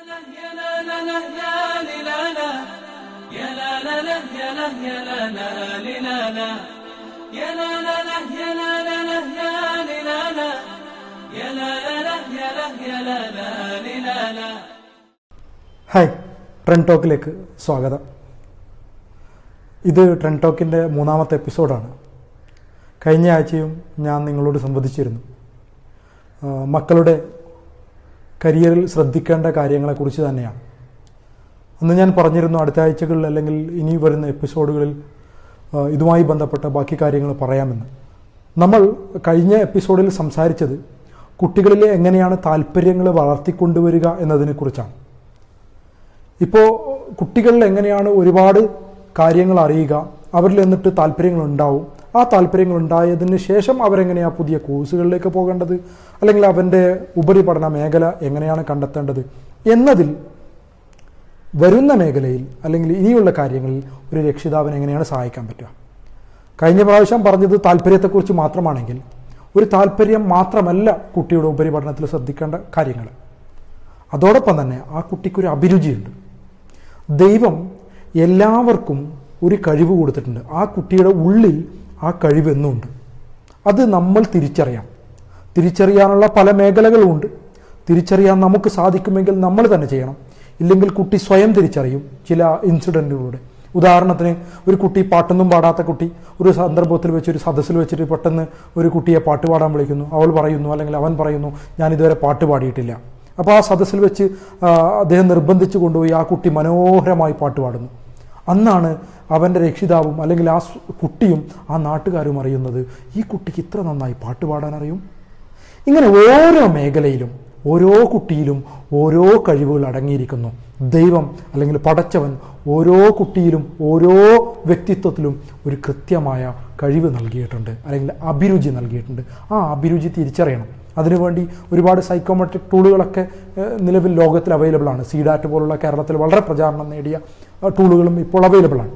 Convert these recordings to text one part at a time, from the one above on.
يا لا لا لا يا لي لا لا يا لا لا لا يا لا يا لا لا لي لا لا يا لا لا لا يا لا لا لا يا لي لا لا يا لا لا لا يا لا يا لا لا لي لا لا hi ട്രെൻ ടോക്കിലേക്ക് സ്വാഗതം ഇത് ട്രെൻ ടോക്കിൻ്റെ മൂന്നാമത്തെ എപ്പിസോഡാണ് കഴിഞ്ഞ ആഴ്ചയും ഞാൻ നിങ്ങളോട് സംവദിച്ചിരുന്നു ആ, മക്കളുടെ കരിയറിൽ ശ്രദ്ധിക്കേണ്ട കാര്യങ്ങളെക്കുറിച്ച് തന്നെയാണ് അന്ന് ഞാൻ പറഞ്ഞിരുന്നു അടുത്ത ആഴ്ചകളിൽ അല്ലെങ്കിൽ ഇനി വരുന്ന എപ്പിസോഡുകളിൽ ആ, ഇതുമായി ബന്ധപ്പെട്ട ബാക്കി കാര്യങ്ങൾ പറയാമെന്ന് നമ്മൾ കഴിഞ്ഞ എപ്പിസോഡിൽ സംസാരിച്ചത് കുട്ടികളിലെ എങ്ങനെയാണ് താല്പര്യങ്ങൾ വളർത്തിക്കൊണ്ടുവരിക എന്നതിനെക്കുറിച്ചാണ് ഇപ്പോൾ കുട്ടികളിൽ എങ്ങനെയാണ് ഒരുപാട് കാര്യങ്ങൾ അറിയുക അവരിൽ എന്നിട്ട് താല്പര്യങ്ങൾ ഉണ്ടാവും ആ താല്പര്യങ്ങൾ ഉണ്ടായതിന് ശേഷം അവരെങ്ങനെയാണ് പുതിയ കോഴ്സുകളിലേക്ക് പോകേണ്ടത് അല്ലെങ്കിൽ അവൻ്റെ ഉപരിപഠന മേഖല എങ്ങനെയാണ് കണ്ടെത്തേണ്ടത് എന്നതിൽ വരുന്ന മേഖലയിൽ അല്ലെങ്കിൽ ഇനിയുള്ള കാര്യങ്ങളിൽ ഒരു രക്ഷിതാവിന് എങ്ങനെയാണ് സഹായിക്കാൻ പറ്റുക കഴിഞ്ഞ പ്രാവശ്യം പറഞ്ഞത് താല്പര്യത്തെക്കുറിച്ച് മാത്രമാണെങ്കിൽ ഒരു താല്പര്യം മാത്രമല്ല കുട്ടിയുടെ ഉപരിപഠനത്തിൽ ശ്രദ്ധിക്കേണ്ട കാര്യങ്ങൾ അതോടൊപ്പം തന്നെ ആ കുട്ടിക്കൊരു അഭിരുചിയുണ്ട് ദൈവം എല്ലാവർക്കും ഒരു കഴിവ് കൊടുത്തിട്ടുണ്ട് ആ കുട്ടിയുടെ ഉള്ളിൽ ആ കഴിവ് എന്നുമുണ്ട് അത് നമ്മൾ തിരിച്ചറിയാം തിരിച്ചറിയാനുള്ള പല മേഖലകളുമുണ്ട് തിരിച്ചറിയാൻ നമുക്ക് സാധിക്കുമെങ്കിൽ നമ്മൾ തന്നെ ചെയ്യണം ഇല്ലെങ്കിൽ കുട്ടി സ്വയം തിരിച്ചറിയും ചില ഇൻസിഡൻറ്റുകളുടെ ഉദാഹരണത്തിന് ഒരു കുട്ടി പാട്ടൊന്നും പാടാത്ത കുട്ടി ഒരു സന്ദർഭത്തിൽ വെച്ച് ഒരു സദസ്സിൽ വെച്ചിട്ട് പെട്ടെന്ന് ഒരു കുട്ടിയെ പാട്ട് പാടാൻ വിളിക്കുന്നു അവൾ പറയുന്നു അല്ലെങ്കിൽ അവൻ പറയുന്നു ഞാൻ ഇതുവരെ പാട്ട് പാടിയിട്ടില്ല അപ്പോൾ ആ സദസ്സിൽ വെച്ച് ആ, അദ്ദേഹം നിർബന്ധിച്ച് കൊണ്ടുപോയി ആ കുട്ടി മനോഹരമായി പാട്ട് പാടുന്നു അന്നാണ് അവൻ്റെ രക്ഷിതാവും അല്ലെങ്കിൽ ആ സ് കുട്ടിയും ആ നാട്ടുകാരും അറിയുന്നത് ഈ കുട്ടിക്ക് ഇത്ര നന്നായി പാട്ട് പാടാൻ അറിയും ഇങ്ങനെ ഓരോ മേഖലയിലും ഓരോ കുട്ടിയിലും ഓരോ കഴിവുകൾ അടങ്ങിയിരിക്കുന്നു ദൈവം അല്ലെങ്കിൽ പടച്ചവൻ ഓരോ കുട്ടിയിലും ഓരോ വ്യക്തിത്വത്തിലും ഒരു കൃത്യമായ കഴിവ് നൽകിയിട്ടുണ്ട് അല്ലെങ്കിൽ അഭിരുചി നൽകിയിട്ടുണ്ട് ആ അഭിരുചി തിരിച്ചറിയണം അതിനുവേണ്ടി ഒരുപാട് സൈക്കോമെട്രിക് ടൂളുകളൊക്കെ ഏഹ്, നിലവിൽ ലോകത്തിൽ അവൈലബിൾ ആണ് സീഡാറ്റ് പോലുള്ള കേരളത്തിൽ വളരെ പ്രചാരണം നേടിയ അഹ്, ടൂളുകളും ഇപ്പോൾ അവൈലബിൾ ആണ്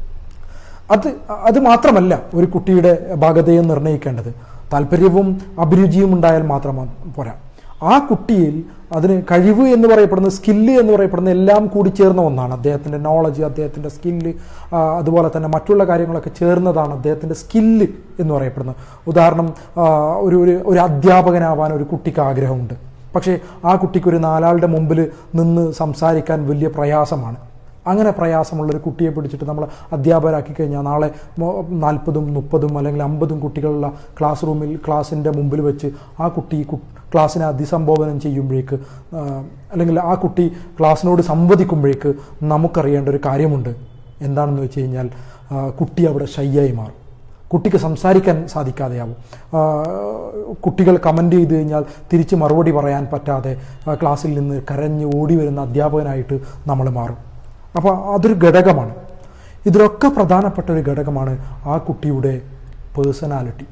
അത് അത് മാത്രമല്ല ഒരു കുട്ടിയുടെ ഭാഗതയെ നിർണ്ണയിക്കേണ്ടത് താല്പര്യവും അഭിരുചിയും ഉണ്ടായാൽ മാത്രം പോരാ ആ കുട്ടിയിൽ അതിന് കഴിവ് എന്ന് പറയപ്പെടുന്ന സ്കില്ല് എന്ന് പറയപ്പെടുന്ന എല്ലാം കൂടി ചേർന്ന ഒന്നാണ് അദ്ദേഹത്തിൻ്റെ നോളജ് അദ്ദേഹത്തിൻ്റെ സ്കില്ല് അതുപോലെ തന്നെ മറ്റുള്ള കാര്യങ്ങളൊക്കെ ചേർന്നതാണ് അദ്ദേഹത്തിൻ്റെ സ്കില്ല് എന്ന് പറയപ്പെടുന്നത് ഉദാഹരണം ആ, ഒരു ഒരു ഒരു അധ്യാപകനാവാൻ ഒരു കുട്ടിക്ക് ആഗ്രഹമുണ്ട് പക്ഷേ ആ കുട്ടിക്ക് ഒരു നാലാളുടെ മുമ്പിൽ നിന്ന് സംസാരിക്കാൻ വലിയ പ്രയാസമാണ് അങ്ങനെ പ്രയാസമുള്ള ഒരു കുട്ടിയെ പിടിച്ചിട്ട് നമ്മൾ അധ്യാപകരാക്കി കഴിഞ്ഞാൽ നാളെ മൊ- നാൽപ്പതും മുപ്പതും അല്ലെങ്കിൽ അമ്പതും കുട്ടികളുള്ള ക്ലാസ് റൂമിൽ ക്ലാസ്സിൻ്റെ മുമ്പിൽ വെച്ച് ആ കുട്ടി കു- ക്ലാസ്സിനെ അഭിസംബോധനം ചെയ്യുമ്പോഴേക്ക് ആ, അല്ലെങ്കിൽ ആ കുട്ടി ക്ലാസ്സിനോട് സംവദിക്കുമ്പോഴേക്ക് നമുക്കറിയേണ്ട ഒരു കാര്യമുണ്ട് എന്താണെന്ന് വെച്ച് കഴിഞ്ഞാൽ ആ, കുട്ടി അവിടെ ഷയ്യായി മാറും കുട്ടിക്ക് സംസാരിക്കാൻ സാധിക്കാതെയാവും ആ, കുട്ടികൾ കമൻ്റ് ചെയ്ത് കഴിഞ്ഞാൽ തിരിച്ച് മറുപടി പറയാൻ പറ്റാതെ ആ, ക്ലാസ്സിൽ നിന്ന് കരഞ്ഞ് ഓടി വരുന്ന അധ്യാപകനായിട്ട് നമ്മൾ മാറും അപ്പോൾ അതൊരു ഘടകമാണ് ഇതിലൊക്കെ പ്രധാനപ്പെട്ട ഒരു ഘടകമാണ് ആ കുട്ടിയുടെ പേഴ്സണാലിറ്റി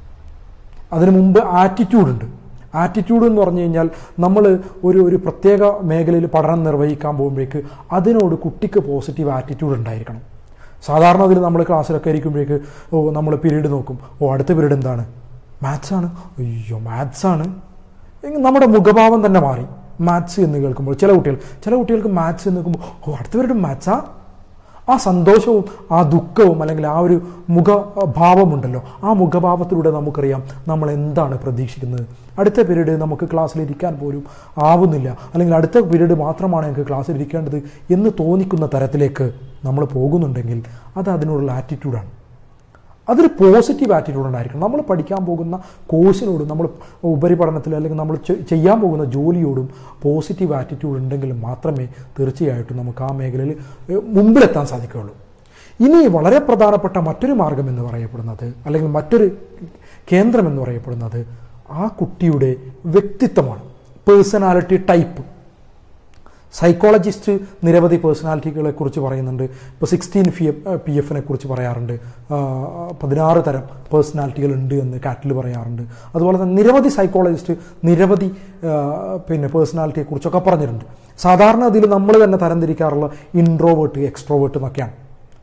അതിനു മുമ്പ് ആറ്റിറ്റ്യൂഡ് ഉണ്ട് ആറ്റിറ്റ്യൂഡ് എന്ന് പറഞ്ഞു കഴിഞ്ഞാൽ നമ്മൾ ഒരു ഒരു പ്രത്യേക മേഖലയിൽ പഠനം നിർവഹിക്കാൻ പോകുമ്പോഴേക്ക് അതിനോട് കുട്ടിക്ക് പോസിറ്റീവ് ആറ്റിറ്റ്യൂഡ് ഉണ്ടായിരിക്കണം സാധാരണ അതിൽ നമ്മൾ ക്ലാസ്സിലൊക്കെ ഇരിക്കുമ്പോഴേക്ക് ഓ നമ്മൾ പീരീഡ് നോക്കും ഓ അടുത്ത പീരീഡ് എന്താണ് മാത്സ് ആണ് അയ്യോ മാത്സ് ആണ് എങ്കിൽ നമ്മുടെ മുഖഭാവം തന്നെ മാറി മാത്സ് എന്ന് കേൾക്കുമ്പോൾ ചില കുട്ടികൾ ചില കുട്ടികൾക്ക് മാത്സ് എന്ന് കേൾക്കുമ്പോൾ ഓ അടുത്ത പീരീഡ് മാത്സാ ആ സന്തോഷവും ആ ദുഃഖവും അല്ലെങ്കിൽ ആ ഒരു മുഖഭാവമുണ്ടല്ലോ ആ മുഖഭാവത്തിലൂടെ നമുക്കറിയാം നമ്മൾ എന്താണ് പ്രതീക്ഷിക്കുന്നത് അടുത്ത പീരീഡ് നമുക്ക് ക്ലാസ്സിൽ ഇരിക്കാൻ പോലും ആവുന്നില്ല അല്ലെങ്കിൽ അടുത്ത പീരീഡ് മാത്രമാണ് ഞങ്ങൾക്ക് ക്ലാസ്സിൽ ഇരിക്കേണ്ടത് എന്ന് തോന്നിക്കുന്ന തരത്തിലേക്ക് നമ്മൾ പോകുന്നുണ്ടെങ്കിൽ അത് അതിനോടുള്ള ആറ്റിറ്റ്യൂഡാണ് അതൊരു പോസിറ്റീവ് ആറ്റിറ്റ്യൂഡ് ഉണ്ടായിരിക്കണം നമ്മൾ പഠിക്കാൻ പോകുന്ന കോഴ്സിനോടും നമ്മൾ ഉപരിപഠനത്തിൽ അല്ലെങ്കിൽ നമ്മൾ ചെ- ചെയ്യാൻ പോകുന്ന ജോലിയോടും പോസിറ്റീവ് ആറ്റിറ്റ്യൂഡ് ഉണ്ടെങ്കിൽ മാത്രമേ തീർച്ചയായിട്ടും നമുക്ക് ആ മേഖലയിൽ ഏഹ്, മുമ്പിലെത്താൻ സാധിക്കുകയുള്ളൂ ഇനി വളരെ പ്രധാനപ്പെട്ട മറ്റൊരു മാർഗം എന്ന് പറയപ്പെടുന്നത് അല്ലെങ്കിൽ മറ്റൊരു കേന്ദ്രം എന്ന് പറയപ്പെടുന്നത് ആ കുട്ടിയുടെ വ്യക്തിത്വമാണ് പേഴ്സണാലിറ്റി ടൈപ്പ് സൈക്കോളജിസ്റ്റ് നിരവധി പേഴ്സണാലിറ്റികളെ കുറിച്ച് പറയുന്നുണ്ട് ഇപ്പോൾ സിക്സ്റ്റീൻ പി എഫ് പി എഫിനെ കുറിച്ച് പറയാറുണ്ട് ആ, പതിനാറ് തരം പേഴ്സണാലിറ്റികൾ ഉണ്ട് എന്ന് കാറ്റിൽ പറയാറുണ്ട് അതുപോലെ തന്നെ നിരവധി സൈക്കോളജിസ്റ്റ് നിരവധി ആ, പിന്നെ പേഴ്സണാലിറ്റിയെ കുറിച്ചൊക്കെ പറഞ്ഞിട്ടുണ്ട് സാധാരണ അതിൽ നമ്മൾ തന്നെ തരംതിരിക്കാറുള്ള ഇൻട്രോവേർട്ട് എക്സ്ട്രോവേർട്ട് എന്നൊക്കെയാണ്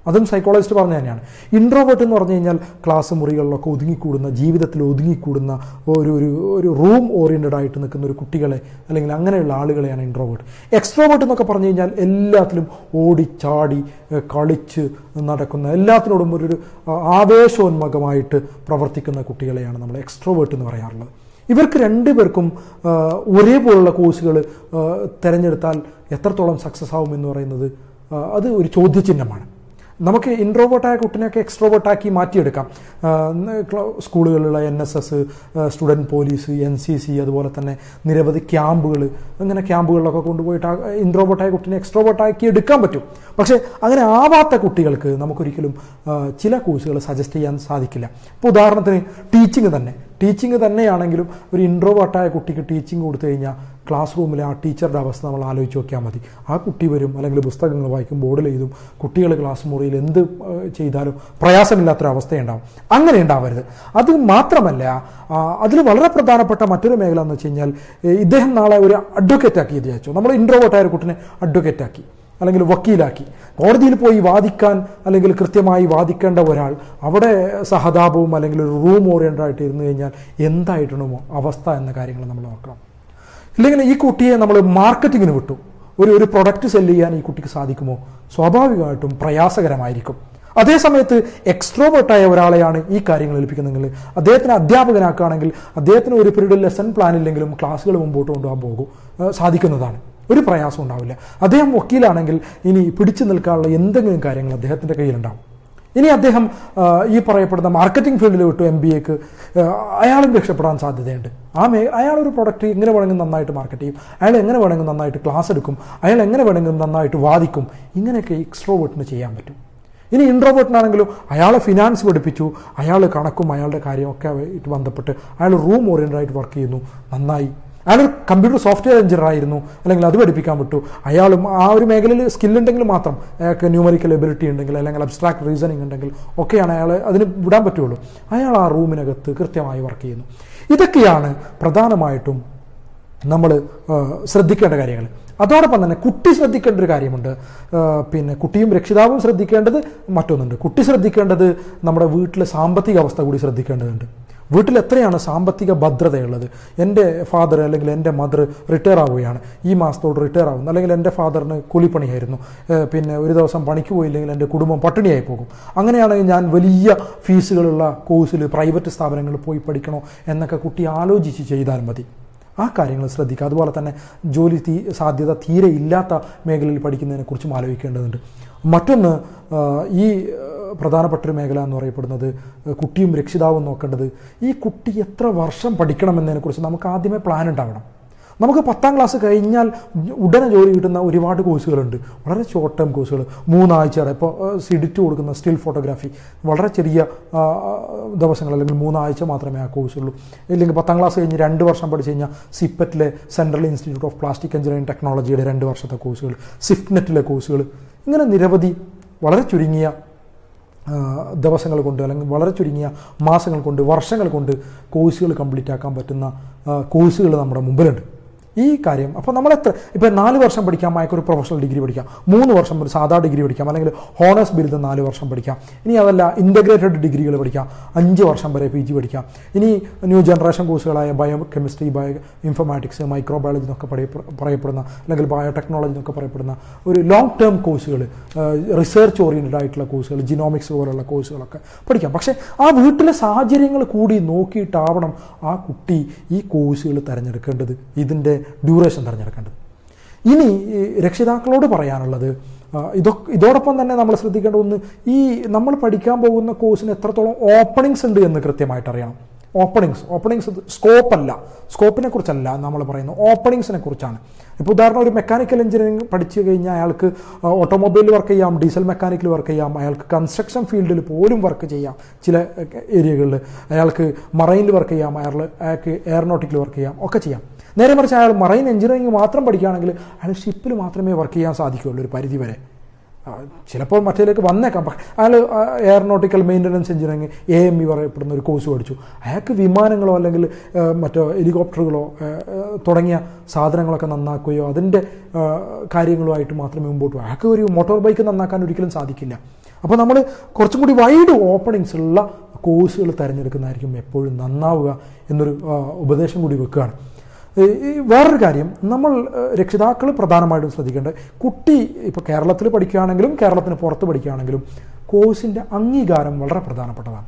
അതും സൈക്കോളജിസ്റ്റ് പറഞ്ഞ തന്നെയാണ് ഇൻട്രോവേർട്ട് എന്ന് പറഞ്ഞു കഴിഞ്ഞാൽ ക്ലാസ് മുറികളിലൊക്കെ ഒതുങ്ങിക്കൂടുന്ന ജീവിതത്തിൽ ഒതുങ്ങിക്കൂടുന്ന ഒരു ഒരു ഒരു റൂം ഓറിയൻറ്റഡ് ആയിട്ട് നിൽക്കുന്ന ഒരു കുട്ടികളെ അല്ലെങ്കിൽ അങ്ങനെയുള്ള ആളുകളെയാണ് ഇൻട്രോവേർട്ട് എക്സ്ട്രോവേർട്ട് എന്നൊക്കെ പറഞ്ഞു കഴിഞ്ഞാൽ എല്ലാത്തിലും ഓടി ചാടി ഏഹ്, കളിച്ച് നടക്കുന്ന എല്ലാത്തിനോടും ഒരു ഒരു ആവേശോന്മുഖമായിട്ട് പ്രവർത്തിക്കുന്ന കുട്ടികളെയാണ് നമ്മൾ എക്സ്ട്രോവേർട്ട് എന്ന് പറയാറുള്ളത് ഇവർക്ക് രണ്ടുപേർക്കും ആ, ഒരേപോലുള്ള കോഴ്സുകൾ തിരഞ്ഞെടുത്താൽ എത്രത്തോളം സക്സസ് ആവും എന്ന് പറയുന്നത് ആ, അത് ഒരു ചോദ്യചിഹ്നമാണ് നമുക്ക് ഇൻട്രോവേർട്ടായ കുട്ടിനെയൊക്കെ എക്സ്ട്രോവേർട്ടാക്കി മാറ്റിയെടുക്കാം ആ, ന- ക്ല- സ്കൂളുകളിലുള്ള N S S student police N C C അതുപോലെ തന്നെ നിരവധി ക്യാമ്പുകൾ അങ്ങനെ ക്യാമ്പുകളിലൊക്കെ കൊണ്ടുപോയിട്ട് ആ ഇൻട്രോവേർട്ടായ കുട്ടിനെ എക്സ്ട്രോവേർട്ടാക്കി എടുക്കാൻ പറ്റും പക്ഷേ അങ്ങനെ ആവാത്ത കുട്ടികൾക്ക് നമുക്കൊരിക്കലും ആ, ചില കോഴ്സുകൾ സജസ്റ്റ് ചെയ്യാൻ സാധിക്കില്ല ഇപ്പോൾ ഉദാഹരണത്തിന് ടീച്ചിങ് തന്നെ ടീച്ചിങ് തന്നെയാണെങ്കിലും ഒരു ഇൻട്രോവേർട്ടായ കുട്ടിക്ക് ടീച്ചിങ് കൊടുത്തു കഴിഞ്ഞാൽ ക്ലാസ് റൂമിലെ ആ ടീച്ചറുടെ അവസ്ഥ നമ്മൾ ആലോചിച്ച് നോക്കിയാൽ മതി ആ കുട്ടി വരും അല്ലെങ്കിൽ പുസ്തകങ്ങൾ വായിക്കും ബോർഡിൽ എഴുതും കുട്ടികൾ ക്ലാസ് മുറിയിൽ എന്ത് ഏഹ്, ചെയ്താലും പ്രയാസമില്ലാത്തൊരവസ്ഥയുണ്ടാവും അങ്ങനെ ഉണ്ടാവരുത് അത് മാത്രമല്ല അതിൽ വളരെ പ്രധാനപ്പെട്ട മറ്റൊരു മേഖല എന്ന് വെച്ച് കഴിഞ്ഞാൽ ഏഹ്, ഇദ്ദേഹം നാളെ ഒരു അഡ്വക്കേറ്റ് ആക്കി വിചാരിച്ചു നമ്മൾ ഇൻട്രോവേർട്ടായ ഒരു കുട്ടിനെ അഡ്വക്കേറ്റ് ആക്കി അല്ലെങ്കിൽ വക്കീലാക്കി കോടതിയിൽ പോയി വാദിക്കാൻ അല്ലെങ്കിൽ കൃത്യമായി വാദിക്കേണ്ട ഒരാൾ അവിടെ സഹതാപവും അല്ലെങ്കിൽ ഒരു റൂം ഓറിയൻറ്റഡ് ആയിട്ട് ഇരുന്ന് കഴിഞ്ഞാൽ എന്തായിട്ടാണോ അവസ്ഥ എന്ന കാര്യങ്ങൾ നമ്മൾ നോക്കണം ഇല്ലെങ്കിൽ ഈ കുട്ടിയെ നമ്മൾ മാർക്കറ്റിങ്ങിന് വിട്ടു ഒരു ഒരു പ്രൊഡക്റ്റ് സെല്ല് ചെയ്യാൻ ഈ കുട്ടിക്ക് സാധിക്കുമോ സ്വാഭാവികമായിട്ടും പ്രയാസകരമായിരിക്കും അതേസമയത്ത് എക്സ്ട്രോവേർട്ടായ ഒരാളെയാണ് ഈ കാര്യങ്ങൾ ഏൽപ്പിക്കുന്നതെങ്കിൽ അദ്ദേഹത്തിന് അധ്യാപകനാക്കുകയാണെങ്കിൽ അദ്ദേഹത്തിന് ഒരു പീരീഡ് ലെസൺ പ്ലാൻ ഇല്ലെങ്കിലും ക്ലാസ്സുകൾ മുമ്പോട്ട് കൊണ്ടുപോകാൻ പോകും ഏഹ് സാധിക്കുന്നതാണ് ഒരു പ്രയാസം ഉണ്ടാവില്ല അദ്ദേഹം വക്കീലാണെങ്കിൽ ഇനി പിടിച്ചു നിൽക്കാനുള്ള എന്തെങ്കിലും കാര്യങ്ങൾ അദ്ദേഹത്തിൻ്റെ കയ്യിലുണ്ടാവും ഇനി അദ്ദേഹം ആ, ഈ പറയപ്പെടുന്ന മാർക്കറ്റിംഗ് ഫീൽഡിൽ വിട്ടു എം ബി എക്ക് അയാളും രക്ഷപ്പെടാൻ സാധ്യതയുണ്ട് ആ മേ അയാൾ ഒരു പ്രൊഡക്റ്റ് എങ്ങനെ വേണമെങ്കിലും നന്നായിട്ട് മാർക്കറ്റ് ചെയ്യും അയാൾ എങ്ങനെ വേണമെങ്കിലും നന്നായിട്ട് ക്ലാസ് എടുക്കും അയാൾ എങ്ങനെ വേണമെങ്കിലും നന്നായിട്ട് വാദിക്കും ഇങ്ങനെയൊക്കെ എക്സ്ട്രോവേർട്ടിന് ചെയ്യാൻ പറ്റും ഇനി ഇൻട്രോവേർട്ടിനാണെങ്കിലും അയാളെ ഫിനാൻസ് പഠിപ്പിച്ചു അയാൾ കണക്കും അയാളുടെ കാര്യമൊക്കെ ആയിട്ട് ബന്ധപ്പെട്ട് അയാൾ റൂം ഓറിയൻറ്റഡ് ആയിട്ട് വർക്ക് ചെയ്യുന്നു നന്നായി അയാൾ കമ്പ്യൂട്ടർ സോഫ്റ്റ്വെയർ എഞ്ചിനീയർ ആയിരുന്നു അല്ലെങ്കിൽ അത് പഠിപ്പിക്കാൻ വിട്ടു അയാളും ആ ഒരു മേഖലയിൽ സ്കിൽ ഉണ്ടെങ്കിൽ മാത്രം അയാൾക്ക് ന്യൂമറിക്കൽ എബിലിറ്റി ഉണ്ടെങ്കിൽ അല്ലെങ്കിൽ അബ്സ്ട്രാക്ട് റീസണിങ് ഉണ്ടെങ്കിൽ ഒക്കെയാണ് അയാൾ അതിന് വിടാൻ പറ്റുള്ളൂ അയാൾ ആ റൂമിനകത്ത് കൃത്യമായി വർക്ക് ചെയ്യുന്നു ഇതൊക്കെയാണ് പ്രധാനമായിട്ടും നമ്മൾ ശ്രദ്ധിക്കേണ്ട കാര്യങ്ങൾ അതോടൊപ്പം തന്നെ കുട്ടി ശ്രദ്ധിക്കേണ്ട ഒരു കാര്യമുണ്ട് ആ, പിന്നെ കുട്ടിയും രക്ഷിതാവും ശ്രദ്ധിക്കേണ്ടത് മറ്റൊന്നുണ്ട് കുട്ടി ശ്രദ്ധിക്കേണ്ടത് നമ്മുടെ വീട്ടിലെ സാമ്പത്തിക അവസ്ഥ കൂടി ശ്രദ്ധിക്കേണ്ടതുണ്ട് വീട്ടിൽ എത്രയാണ് സാമ്പത്തിക ഭദ്രതയുള്ളത് എൻ്റെ ഫാദർ അല്ലെങ്കിൽ എൻ്റെ മദർ റിട്ടയർ ആവുകയാണ് ഈ മാസത്തോട് റിട്ടയർ ആവുന്നു അല്ലെങ്കിൽ എൻ്റെ ഫാദറിന് കൂലിപ്പണിയായിരുന്നു ഏഹ് പിന്നെ ഒരു ദിവസം പണിക്ക് പോയില്ലെങ്കിൽ എൻ്റെ കുടുംബം പട്ടിണിയായി പോകും അങ്ങനെയാണെങ്കിൽ ഞാൻ വലിയ ഫീസുകളുള്ള കോഴ്സിൽ പ്രൈവറ്റ് സ്ഥാപനങ്ങളിൽ പോയി പഠിക്കണോ എന്നൊക്കെ കുട്ടി ആലോചിച്ച് ചെയ്താൽ മതി ആ കാര്യങ്ങൾ ശ്രദ്ധിക്കുക അതുപോലെ തന്നെ ജോലി തീ സാധ്യത തീരെ ഇല്ലാത്ത മേഖലയിൽ പഠിക്കുന്നതിനെ കുറിച്ചും ആലോചിക്കേണ്ടതുണ്ട് മറ്റൊന്ന് ആ, ഈ ആ, പ്രധാനപ്പെട്ട ഒരു മേഖല എന്ന് പറയപ്പെടുന്നത് ആ, കുട്ടിയും രക്ഷിതാവും നോക്കേണ്ടത് ഈ കുട്ടി എത്ര വർഷം പഠിക്കണമെന്നതിനെക്കുറിച്ച് നമുക്ക് ആദ്യമേ പ്ലാൻ ഉണ്ടാവണം നമുക്ക് പത്താം ക്ലാസ് കഴിഞ്ഞാൽ ഉടനെ ജോലി കിട്ടുന്ന ഒരുപാട് കോഴ്സുകളുണ്ട് വളരെ ഷോർട്ട് ടേം കോഴ്സുകൾ മൂന്നാഴ്ചയുടെ ഇപ്പോൾ സിഡിറ്റ് കൊടുക്കുന്ന സ്റ്റിൽ ഫോട്ടോഗ്രാഫി വളരെ ചെറിയ ആ, ദിവസങ്ങൾ അല്ലെങ്കിൽ മൂന്നാഴ്ച മാത്രമേ ആ കോഴ്സുള്ളൂ ഇല്ലെങ്കിൽ പത്താം ക്ലാസ് കഴിഞ്ഞ് രണ്ട് വർഷം പഠിച്ചു കഴിഞ്ഞാൽ സിപ്പറ്റിലെ central institute of plastic engineering ടെക്നോളജിയുടെ രണ്ട് വർഷത്തെ കോഴ്സുകൾ സ്വിഫ്റ്റ്നെറ്റിലെ കോഴ്സുകൾ ഇങ്ങനെ നിരവധി വളരെ ചുരുങ്ങിയ ആ, ദിവസങ്ങൾ കൊണ്ട് അല്ലെങ്കിൽ വളരെ ചുരുങ്ങിയ മാസങ്ങൾ കൊണ്ട് വർഷങ്ങൾ കൊണ്ട് കോഴ്സുകൾ കംപ്ലീറ്റ് ആക്കാൻ പറ്റുന്ന കോഴ്സുകൾ നമ്മുടെ മുമ്പിലുണ്ട് ഈ കാര്യം അപ്പോൾ നമ്മൾ എത്ര ഇപ്പോൾ നാല് വർഷം പഠിക്കാം അയാൾക്കൊരു പ്രൊഫഷണൽ ഡിഗ്രി പഠിക്കാം മൂന്ന് വർഷം ഒരു സാധാ ഡിഗ്രി പഠിക്കാം അല്ലെങ്കിൽ ഹോണേഴ്സ് ബിരുദം നാല് വർഷം പഠിക്കാം ഇനി അതല്ല ഇൻ്റഗ്രേറ്റഡ് ഡിഗ്രികൾ പഠിക്കാം അഞ്ച് വർഷം വരെ പി ജി പഠിക്കാം ഇനി ന്യൂ ജനറേഷൻ കോഴ്സുകളായ bio chemistry bio informatics microbiology എന്നൊക്കെ പറയപ്പെ- പറയപ്പെടുന്ന അല്ലെങ്കിൽ ബയോടെക്നോളജി എന്നൊക്കെ പറയപ്പെടുന്ന ഒരു ലോങ് ടേം കോഴ്സുകൾ റിസർച്ച് ഓറിയൻറ്റഡ് ആയിട്ടുള്ള കോഴ്സുകൾ ജിനോമിക്സ് പോലുള്ള കോഴ്സുകളൊക്കെ പഠിക്കാം പക്ഷേ ആ വീട്ടിലെ സാഹചര്യങ്ങൾ കൂടി നോക്കിയിട്ടാവണം ആ കുട്ടി ഈ കോഴ്സുകൾ തിരഞ്ഞെടുക്കേണ്ടത് ഇതിൻ്റെ ഡ്യൂറേഷൻ തിരഞ്ഞെടുക്കേണ്ടത് ഇനി ഈ രക്ഷിതാക്കളോട് പറയാനുള്ളത് ആ, ഇതൊക്കെ ഇതോടൊപ്പം തന്നെ നമ്മൾ ശ്രദ്ധിക്കേണ്ട ഒന്ന് ഈ നമ്മൾ പഠിക്കാൻ പോകുന്ന കോഴ്സിന് എത്രത്തോളം ഓപ്പണിങ്സ് ഉണ്ട് എന്ന് കൃത്യമായിട്ട് അറിയണം ഓപ്പണിങ്സ് ഓപ്പണിങ്സ് സ്കോപ്പ് അല്ല സ്കോപ്പിനെ കുറിച്ചല്ല നമ്മൾ പറയുന്നത് ഓപ്പണിങ്സിനെ കുറിച്ചാണ് ഇപ്പോൾ ഉദാഹരണം ഒരു മെക്കാനിക്കൽ എഞ്ചിനീയറിംഗ് പഠിച്ചു കഴിഞ്ഞാൽ അയാൾക്ക് ഓട്ടോമൊബൈലിൽ വർക്ക് ചെയ്യാം ഡീസൽ മെക്കാനിക്കിൽ വർക്ക് ചെയ്യാം അയാൾക്ക് കൺസ്ട്രക്ഷൻ ഫീൽഡിൽ പോലും വർക്ക് ചെയ്യാം ചില ഏരിയകളിൽ അയാൾക്ക് മറൈനിൽ വർക്ക് ചെയ്യാം അയാൾ അയാൾക്ക് എയറോനോട്ടിക്കിൽ വർക്ക് ചെയ്യാം ഒക്കെ ചെയ്യാം നേരെ മറിച്ച് അയാൾ മറൈൻ എഞ്ചിനീയറിംഗ് മാത്രം പഠിക്കുകയാണെങ്കിൽ അയാൾ ഷിപ്പിൽ മാത്രമേ വർക്ക് ചെയ്യാൻ സാധിക്കുകയുള്ളൂ ഒരു പരിധി വരെ ആ, ചിലപ്പോൾ മറ്റേലേക്ക് വന്നേക്കാം പക്ഷേ അയാൾ aeronautical maintenance engineering A M E പറയപ്പെടുന്ന ഒരു കോഴ്സ് പഠിച്ചു അയാൾക്ക് വിമാനങ്ങളോ അല്ലെങ്കിൽ ആ, മറ്റോ ഹെലികോപ്റ്ററുകളോ ആ, ആ, തുടങ്ങിയ സാധനങ്ങളൊക്കെ നന്നാക്കുകയോ അതിൻ്റെ ആ, കാര്യങ്ങളുമായിട്ട് മാത്രമേ മുമ്പോട്ട് പോകും അയാൾക്ക് ഒരു മോട്ടോർ ബൈക്ക് നന്നാക്കാൻ ഒരിക്കലും സാധിക്കില്ല അപ്പോൾ നമ്മൾ കുറച്ചും കൂടി വൈഡ് ഓപ്പണിങ്സ് ഉള്ള കോഴ്സുകൾ തിരഞ്ഞെടുക്കുന്നതായിരിക്കും എപ്പോഴും നന്നാവുക എന്നൊരു ആ, ഉപദേശം കൂടി വെക്കുകയാണ് ഈ- ഈ വേറൊരു കാര്യം നമ്മൾ രക്ഷിതാക്കൾ പ്രധാനമായിട്ടും ശ്രദ്ധിക്കേണ്ടത് കുട്ടി ഇപ്പോൾ കേരളത്തിൽ പഠിക്കുകയാണെങ്കിലും കേരളത്തിന് പുറത്ത് പഠിക്കുകയാണെങ്കിലും കോഴ്സിൻ്റെ അംഗീകാരം വളരെ പ്രധാനപ്പെട്ടതാണ്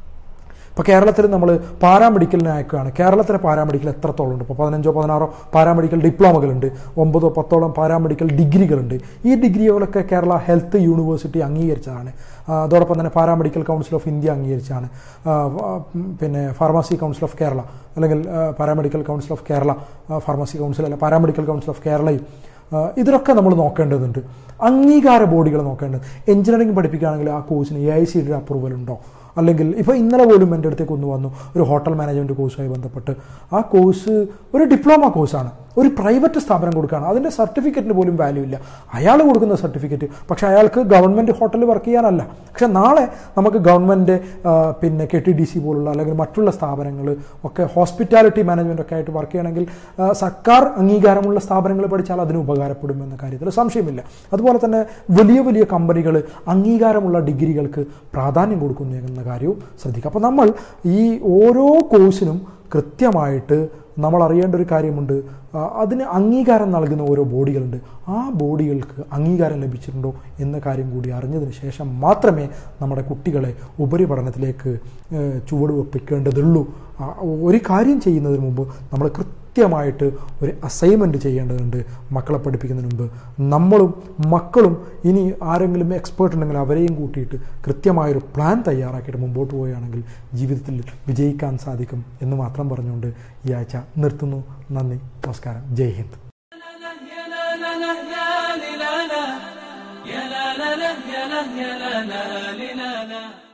ഇപ്പോൾ കേരളത്തിൽ നമ്മൾ പാരാമെഡിക്കലിന് അയക്കുകയാണ് കേരളത്തിലെ പാരാമെഡിക്കൽ എത്രത്തോളം ഉണ്ട് ഇപ്പോൾ പതിനഞ്ചോ പതിനാറോ പാരാമെഡിക്കൽ ഡിപ്ലോമകളുണ്ട് ഒമ്പതോ പത്തോളം പാരാമെഡിക്കൽ ഡിഗ്രികളുണ്ട് ഈ ഡിഗ്രികളൊക്കെ കേരള ഹെൽത്ത് യൂണിവേഴ്സിറ്റി അംഗീകരിച്ചതാണ് ആ, അതോടൊപ്പം തന്നെ പാരാമെഡിക്കൽ കൗൺസിൽ ഓഫ് ഇന്ത്യ അംഗീകരിച്ചാണ് ആ, ആ, ഉം, പിന്നെ ഫാർമസി കൗൺസിൽ ഓഫ് കേരള അല്ലെങ്കിൽ ആ, പാരാമെഡിക്കൽ കൗൺസിൽ ഓഫ് കേരള ആ, ഫാർമസി കൗൺസിൽ അല്ല പാരാമെഡിക്കൽ കൗൺസിൽ ഓഫ് കേരളയും ആ, ഇതിലൊക്കെ നമ്മൾ നോക്കേണ്ടതുണ്ട് അംഗീകാര ബോഡികൾ നോക്കേണ്ടത് എഞ്ചിനീയറിംഗ് പഠിപ്പിക്കുകയാണെങ്കിൽ ആ കോഴ്സിന് എ ഐ സി ഡിയുടെ അപ്രൂവൽ ഉണ്ടോ അല്ലെങ്കിൽ ഇപ്പോൾ ഇന്നലെ പോലും എൻ്റെ അടുത്തേക്ക് ഒന്ന് വന്നു ഒരു ഹോട്ടൽ മാനേജ്മെൻറ്റ് കോഴ്സുമായി ബന്ധപ്പെട്ട് ആ കോഴ്സ് ഒരു ഡിപ്ലോമ കോഴ്സാണ് ഒരു പ്രൈവറ്റ് സ്ഥാപനം കൊടുക്കുകയാണ് അതിൻ്റെ സർട്ടിഫിക്കറ്റിന് പോലും വാല്യൂ ഇല്ല അയാൾ കൊടുക്കുന്ന സർട്ടിഫിക്കറ്റ് പക്ഷേ അയാൾക്ക് ഗവൺമെൻറ് ഹോട്ടലിൽ വർക്ക് ചെയ്യാനല്ല പക്ഷെ നാളെ നമുക്ക് ഗവൺമെൻറ് പിന്നെ കെ ടി ഡി സി പോലുള്ള അല്ലെങ്കിൽ മറ്റുള്ള സ്ഥാപനങ്ങൾ ഒക്കെ ഹോസ്പിറ്റാലിറ്റി മാനേജ്മെൻ്റ് ഒക്കെ ആയിട്ട് വർക്ക് ചെയ്യണമെങ്കിൽ ആ, സർക്കാർ അംഗീകാരമുള്ള സ്ഥാപനങ്ങൾ പഠിച്ചാൽ അതിന് ഉപകാരപ്പെടും എന്ന കാര്യത്തിൽ സംശയമില്ല അതുപോലെ തന്നെ വലിയ വലിയ കമ്പനികൾ അംഗീകാരമുള്ള ഡിഗ്രികൾക്ക് പ്രാധാന്യം കൊടുക്കുന്നു എന്ന കാര്യവും ശ്രദ്ധിക്കുക അപ്പോൾ നമ്മൾ ഈ ഓരോ കോഴ്സിനും കൃത്യമായിട്ട് നമ്മൾ അറിയേണ്ട ഒരു കാര്യമുണ്ട് ആ, അതിന് അംഗീകാരം നൽകുന്ന ഓരോ ബോഡികളുണ്ട് ആ ബോഡികൾക്ക് അംഗീകാരം ലഭിച്ചിട്ടുണ്ടോ എന്ന കാര്യം കൂടി അറിഞ്ഞതിന് ശേഷം മാത്രമേ നമ്മുടെ കുട്ടികളെ ഉപരിപഠനത്തിലേക്ക് ഏഹ്, ചുവടുവെപ്പിക്കേണ്ടതുള്ളൂ ആ, ഒരു കാര്യം ചെയ്യുന്നതിന് മുമ്പ് നമ്മൾ കൃത്യമായിട്ട് ഒരു അസൈൻമെൻറ്റ് ചെയ്യേണ്ടതുണ്ട് മക്കളെ പഠിപ്പിക്കുന്നതിന് മുമ്പ് നമ്മളും മക്കളും ഇനി ആരെങ്കിലും എക്സ്പേർട്ട് ഉണ്ടെങ്കിൽ അവരെയും കൂട്ടിയിട്ട് കൃത്യമായൊരു പ്ലാൻ തയ്യാറാക്കിയിട്ട് മുമ്പോട്ട് പോവുകയാണെങ്കിൽ ജീവിതത്തിൽ വിജയിക്കാൻ സാധിക്കും എന്ന് മാത്രം പറഞ്ഞുകൊണ്ട് ഈ ആഴ്ച നിർത്തുന്നു നന്ദി നമസ്കാരം ജയ് ഹിന്ദ് يا لا لا لا يا لا لا لا يا لا لا لا يا لا لا لا لا